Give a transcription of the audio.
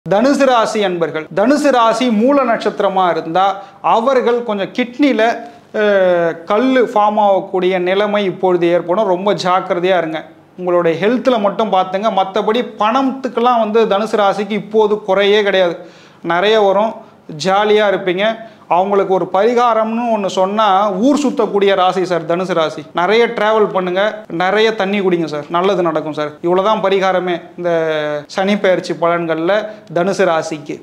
தனுசு ராசி அன்பர்கள் தனுசு ராசி மூல நட்சத்திரமா இருந்தா அவர்கள் கொஞ்சம் கிட்னில கல் ஃபார்ம் ஆகக்கூடிய நிலைமை இப்பொழுது ஏற்படும் ரொம்ப ஜாக்கிரதையா இருங்க உங்களுடைய ஹெல்த்தில் மட்டும் பார்த்துங்க மற்றபடி பணத்துக்கெல்லாம் வந்து தனுசு ராசிக்கு இப்போது குறையே கிடையாது நிறைய வரும் ஜாலியாக இருப்பீங்க அவங்களுக்கு ஒரு பரிகாரம்னு ஒன்று சொன்னால் ஊர் சுற்றக்கூடிய ராசி சார் தனுசு ராசி நிறைய ட்ராவல் பண்ணுங்க நிறைய தண்ணி குடிங்க சார் நல்லது நடக்கும் சார் இவ்வளோதான் பரிகாரமே இந்த சனி பயிற்சி பலன்களில் தனுசு ராசிக்கு